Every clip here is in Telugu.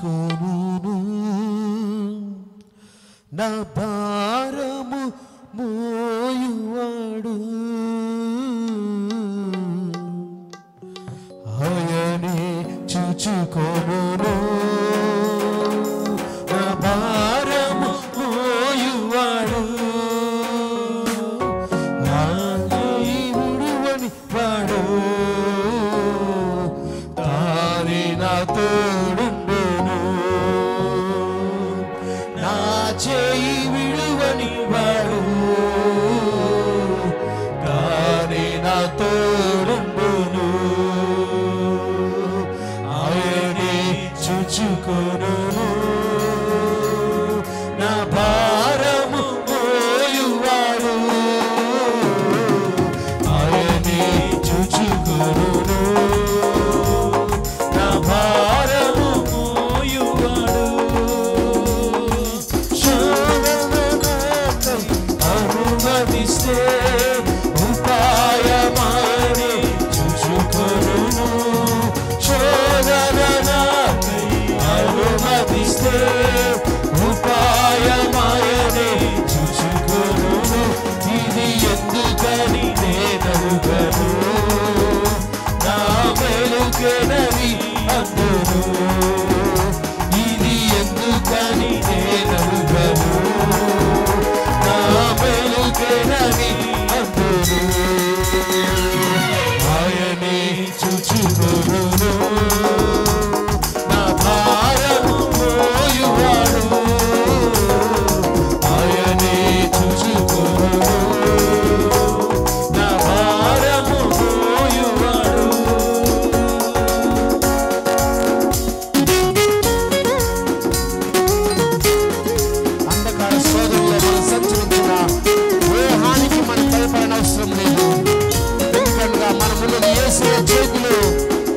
చూచుకొను నా భారము మోయువాడు ఆయనే చూచుకొను నా భారము మోయువాడు విడువని వాడు తానే నా తోడుండును నా చేయి విడువని వాడు తానే నా తోడుండును ఆయనే చూచుకొను నా భారము మోయువాడు ఆయనే చూచుకొను నా భారము మోయువాడు శోధననాకై అనుమతిస్తే ఉపాయమానే చూచుకొను శోధననాకై అనుమతిస్తే ఉపాయమాయనే చూచుకొను ఇది ఎందుకని నేనరుగను నా వెలుగనవి అందును ఇది ఎందుకని నేనరుగను నా వెలుగనవి అందును ఆయనే చూచుకొను నా భారము మోయువాడు ఆయనే చూచుకొను నా భారము మోయువాడు అంధకార శోధనలో మనం సంచరించిన ఏ హానికి మనం భయపడనవసరం లేదు ఎందుకనగా మన ముందు యేసు చేతులు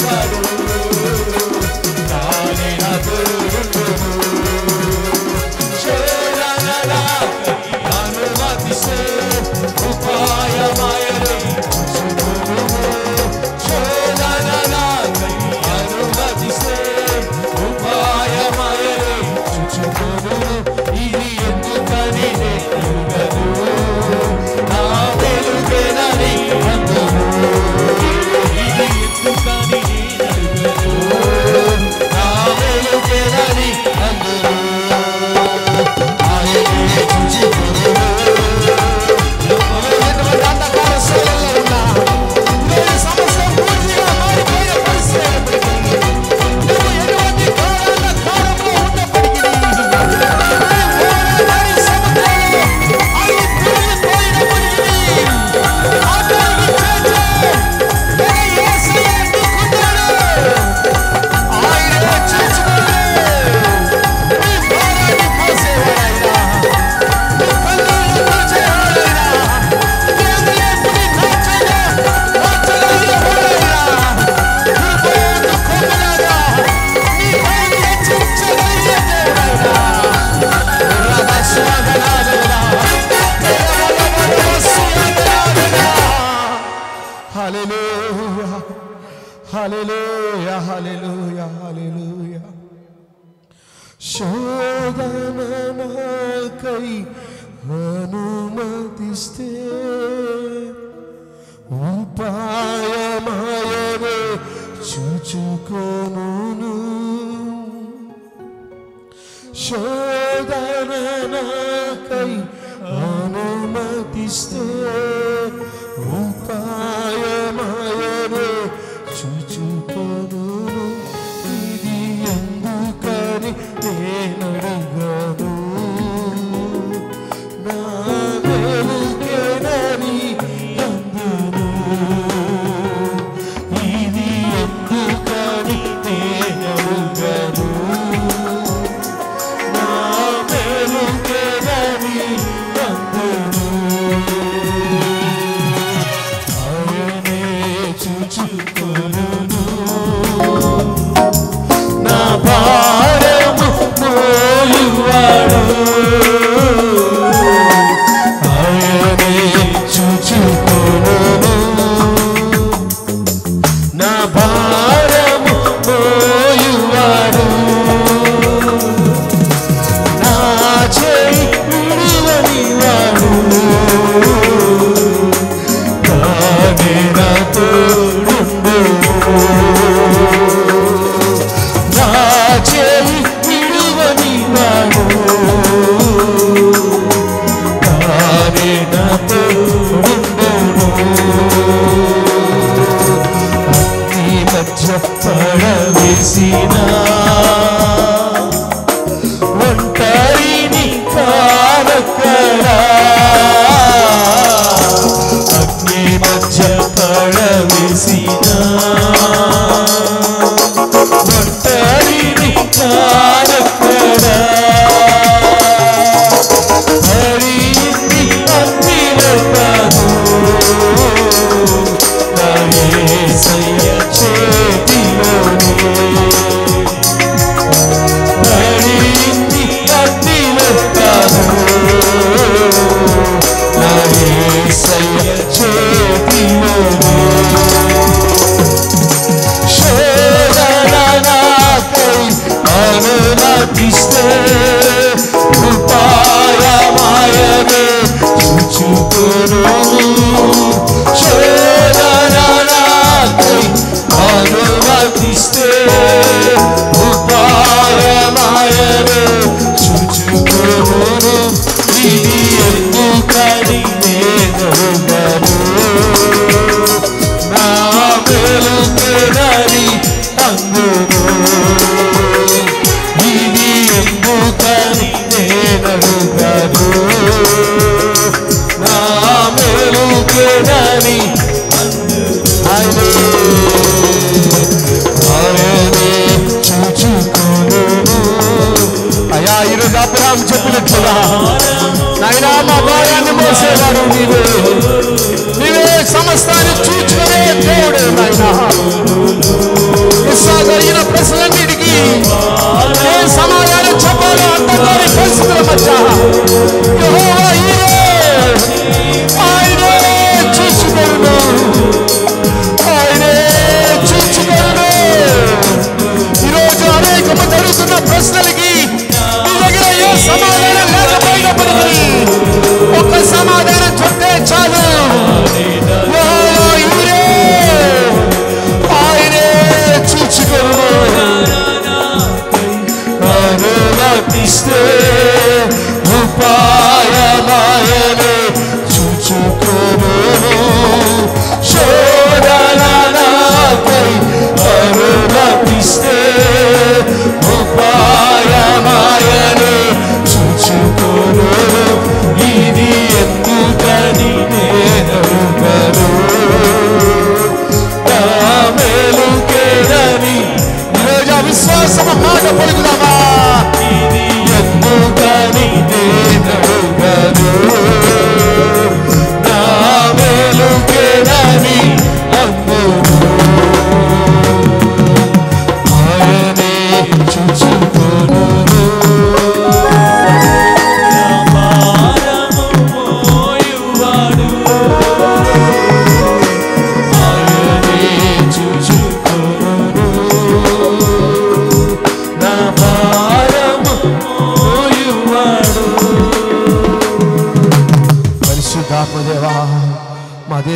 వాడు తానే నా తోడుండును శోధనలాకై అనుమతిస్తే ఉపాయమాయనే చూచుకొనుము. శోధనలాకై అనుమతిస్తే ఉపాయమాయనే చూచుకొనుము. ఇది ఎందుకని ఎరుగను నా వెలుగేనని అందును ఇది ఎందుకని ఎరుగను నా వెలుగేనని అందును ఆయనే చూచుకొనుము. ఎటువంటి అంధకార శైలంలో ఉన్నా, ఏ సమస్య పూర్తిగా మారిపోయిన పరిస్థితి అయినప్పటికీ, నువ్వు ఎటువంటి కాలాల కాలంలో ఉన్నప్పటికీ, పోరాడి సముద్రంలో అవి తిరిగిపోయినప్పటికీ, అతనికి చేర్చే మన యేసయ్య నీకున్నాడు. ఆయనే చేర్చుకోండి. నీ భారాన్ని మోసేవాడైనా, నీ కన్నీళ్లు తుడిచేవాడైనా, నీ అందరినీ నాచగా, నాచగలిగేవాడైనా, కృపయందు కొమ్మలాగా, నీ భయాన్ని హెచ్చించగలిగే దేవుడైనా, రమస్వాగనాదులా, రమరమరమస్వాగనాదులా. హల్లెలూయా హల్లెలూయా హల్లెలూయా హల్లెలూయా శోధన నాకై అనుమతిస్తే ఉపాయమాయనే చూచుకోను శోధన నాకై అనుమతిస్తే ఉపాయమాయనే చూచుకోను ఇది ఎందుకని నేనడుగను నా వెలుగేనని అందును ఇది ఎందుకని నేనడుగను నా వెలుగేనని అందును ఆయనే చూచుకొనును నా భారము మోయువాడు ఆయనే చూచుకొనును నా భారము మోయువాడు నా చేయి విడువని వాడు తానే నా తోడుండు నా చేయి విడువని వాడు తానే నా తోడుండు అగ్ని మధ్య పడవేసినా ఒంటరిని కానక్కడా అగ్ని మధ్య పడవేసిన ఒంటరిని కానక్కడా హరింది అగ్నిలో కాదు నా యేసయ్య చేతిలోనే హరింది అగ్నిలో కాదు నా యేసయ్య చేతిలోనే శోధన నాకై అనుమతిస్తే ఉపాయమాయనే చూచుకొను శోధన నాకై అనుమతిస్తే ఉపాయమాయనే చూచుకొను ఇది ఎందుకని నేను నా వెలుగునని అందును ఇది ఎందుకని నేనడుగను నా వెలుగునని ఆయనే ఆయనే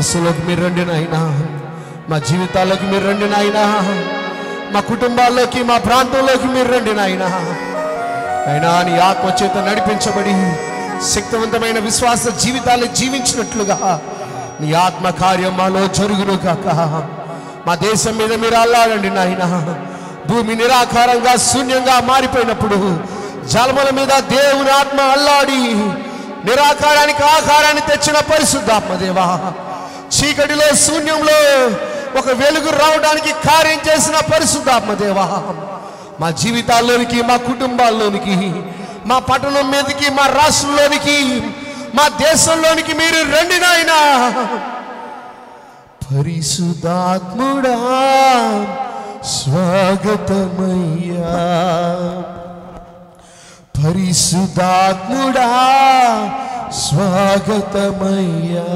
దేశంలోకి మీరు రండి నాయనా మా జీవితాల్లోకి మీరు రండి నాయనా మా కుటుంబాల్లోకి మా ప్రాంతంలోకి మీరు రండి నాయనా అయినా నీ ఆత్మ చేత నడిపించబడి శక్తివంతమైన విశ్వాస జీవితాలు జీవించినట్లుగా నీ ఆత్మ కార్యం మాలో జరుగును కాక మా దేశం మీద మీరు అల్లాడండి నాయన భూమి నిరాకారంగా శూన్యంగా మారిపోయినప్పుడు జలముల మీద దేవుని ఆత్మ అల్లాడి నిరాకారానికి ఆకారాన్ని తెచ్చిన పరిశుద్ధాత్మ దేవా చీకటిలో శూన్యంలో ఒక వెలుగు రావడానికి కార్యం చేసిన పరిశుద్ధాత్మ దేవా మా జీవితాల్లోనికి మా కుటుంబాల్లోనికి మా పట్టణం మీదకి మా రాష్ట్రంలోనికి మా దేశంలోనికి మీరు రండి నాయనా పరిశుద్ధాత్ముడా స్వాగతమయ్యా పరిశుద్ధాత్ముడా స్వాగతమయ్యా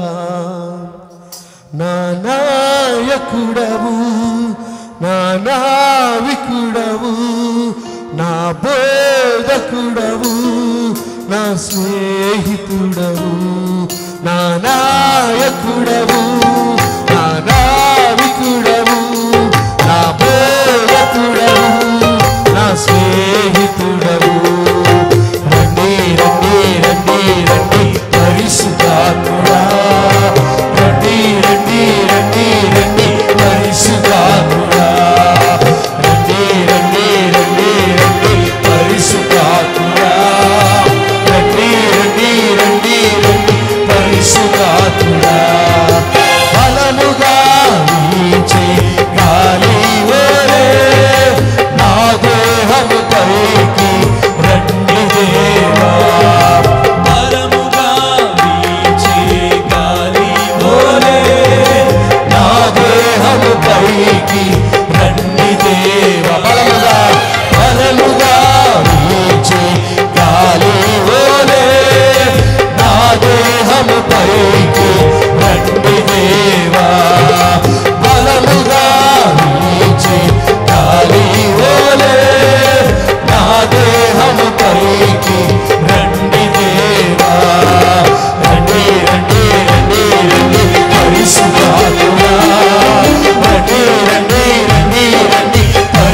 నా నాయకుడవు నా నావికుడవు నా బోధకుడవు నా స్నేహితుడవు నా నాయకుడవు నా నావికుడవు నా బోధకుడవు నా స్నేహితుడవు రండి రండి రండి రండి పరిశుద్ధాత్ముడా రండి రండి రండి రండి పరిశుద్ధాత్ముడా రండి రండి రండి రండి పరిశుద్ధాత్ముడా రండి రండి రండి రండి పరిశుద్ధాత్ముడా బలముగా వీచే గాలి వలె నా దేహము పైకి రండి దేవా బలముగా వీచే గాలి వలె నా దేహము పైకి రండి దేవా బలముగా బలముగా వీచే గాలి వలె నా దేహము పైకి రండి దేవా బలముగా వీచే గాలి వలె నా దేహము పైకి రండి దేవా రండి రండి రండి రండి పరిశుద్ధాత్మా రండి రండి రండి రండి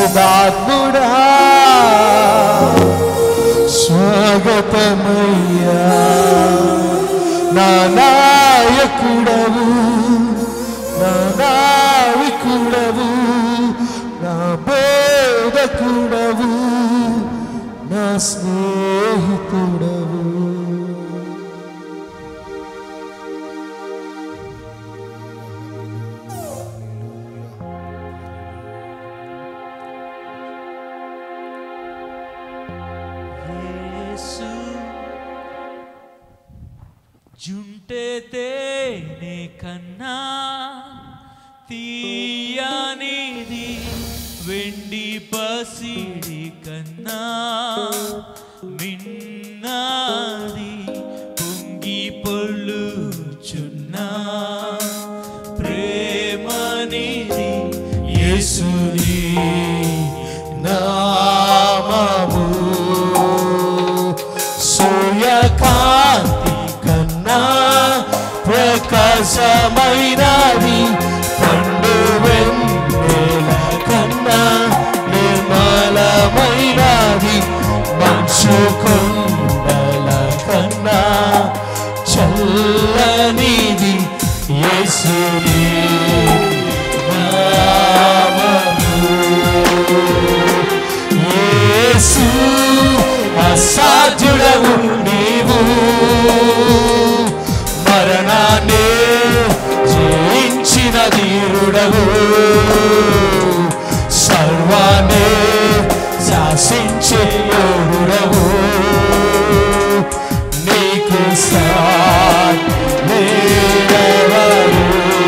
పరిశుద్ధాత్ముడా స్వాగతమయ్యా నా నాయకుడవు నా నావికుడవు నా బోధకుడవు నా స్నేహితుడవు యేసు జుంటే తేనె కన్నా తీయనిది వెండి పసిడి కన్నా మిన్నాది పొంగి పొల్లుచున్నా ప్రేమనిది యేసుని నామము సూర్యకాంతి కన్నా ప్రకాశమైనది పండు వెన్నెల కన్నా నిర్మలమైనది మంచు కొండల కన్నా చల్లనిది యేసుని నామము యేసు అసాధ్యుడవు నీవు మరణాన్ని జయించిన ధీరుడవు సర్వాన్ని శాసించే యోగుడవు నీకు సారెవరు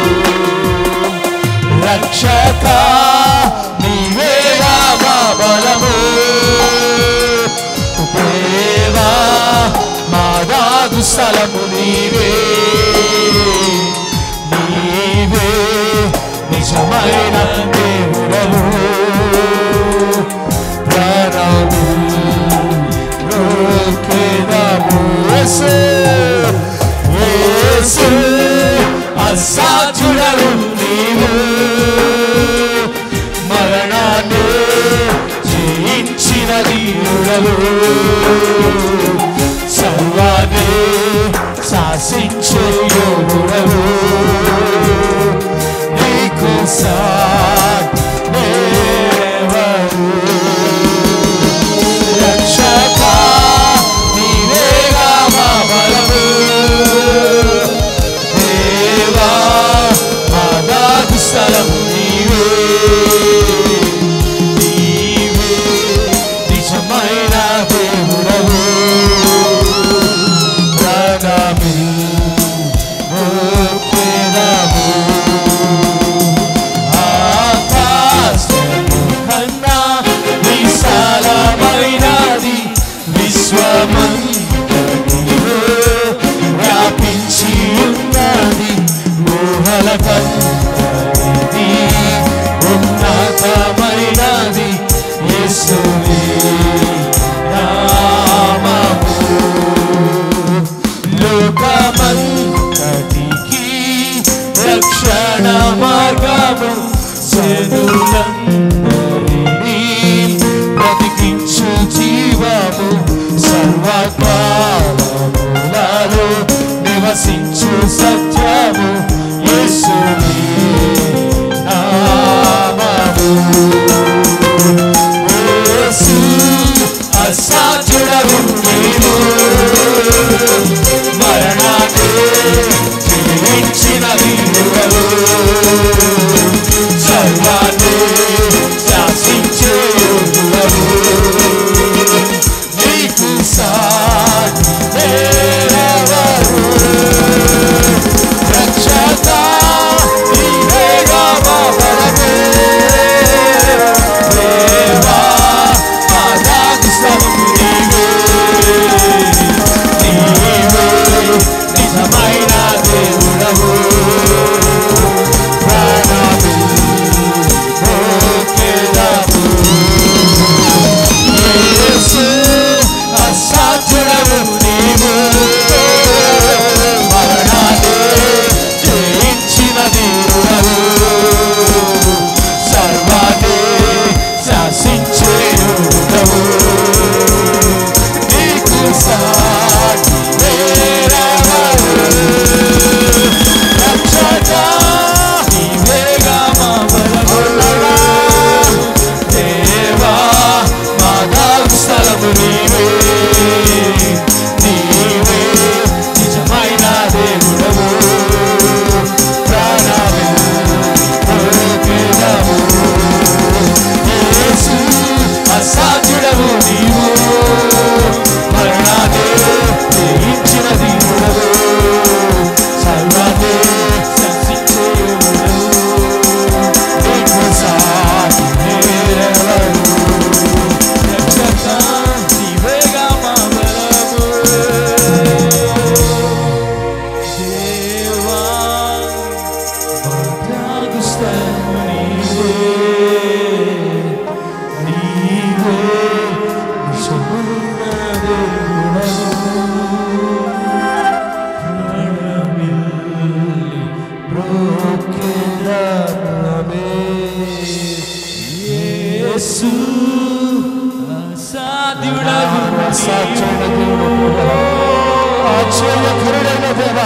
రక్షక నీవేగా మా బలము దేవా మా దాగు స్థలము నీవే నీవే నిజమైన దేవుడవు ప్రాణము రోకేదము యేసు యేసు అసాధ్యుడవు నీవు మరణాన్ని జయించిన దీనుడవు సర్వాన్ని శాసించే యోగుడవు నీకు సావరు రక్షక నీవేగా మా బలము దేవా మా దాగు స్థలం నీవే నీవే నిజమైన దేవుడవు ప్రణమి మోక్షేదము ఆకాశము కన్నా విశాలమైనది విశ్వమంతటిలో వ్యాపించి ఉన్నది ఊహల కన్నది ఉన్నతమైనది యేసువే నామము లోకమంతటికి రక్షణ మార్గము జనులందరినీ బ్రతికించు జీవము సర్వకాలములలో నివసించు సత్యము యేసుని నామము యేసు అసాధ్యుడవు నీవు మరణాన్ని జయించిన వీరుడవు సర్వాన్ని అసాధ్యమైన దేవుడు ఆశ్చర్యకరుడైన దేవా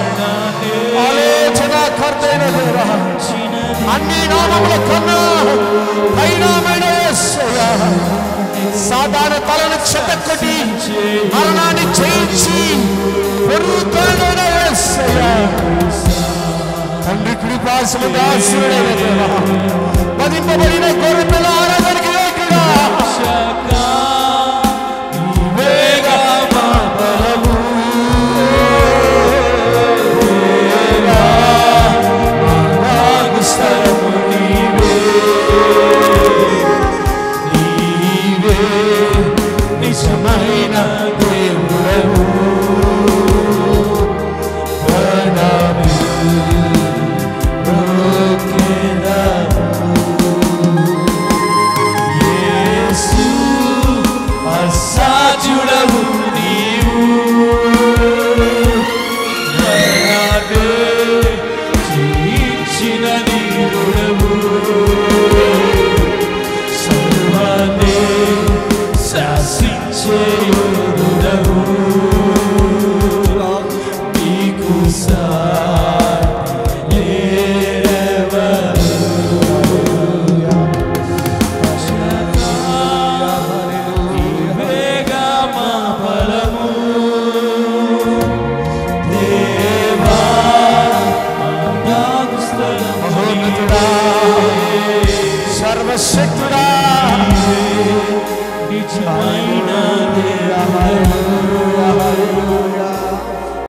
ఆలోచనకర్తైన దేవా అన్ని నామముల కన్నా పైనామైన యేసయ్యా సాధారణ తలను చెత్తకొట్టి మరణాన్ని జయించి పొరుగుతాడైన యేసయ్యా తండ్రి కృపాసము దాసుడైన దేవా వధింపబడిన గొర్రెపిల్ల ఆరాధనకి యోగ్యుడా నీవేగా మా బలము. నీవేగా మా వాగ్స్థలము నీవే. నీవే నిజమైన దేవుడవు ప్రణామి యేసు అసాధ్యుడవు నీవు మరణాన్ని జయించిన నీవుడవు సర్వాన్ని శాసించే యోధుడవు నీకు సాటి లేరెవరు. నీవేగా మా బలము. దేవా, మా నాగస్థలము. మహోన్నతుడా సర్వశక్తుడా నిజమైన హల్లెలూయా, హల్లెలూయా, హల్లెలూయా.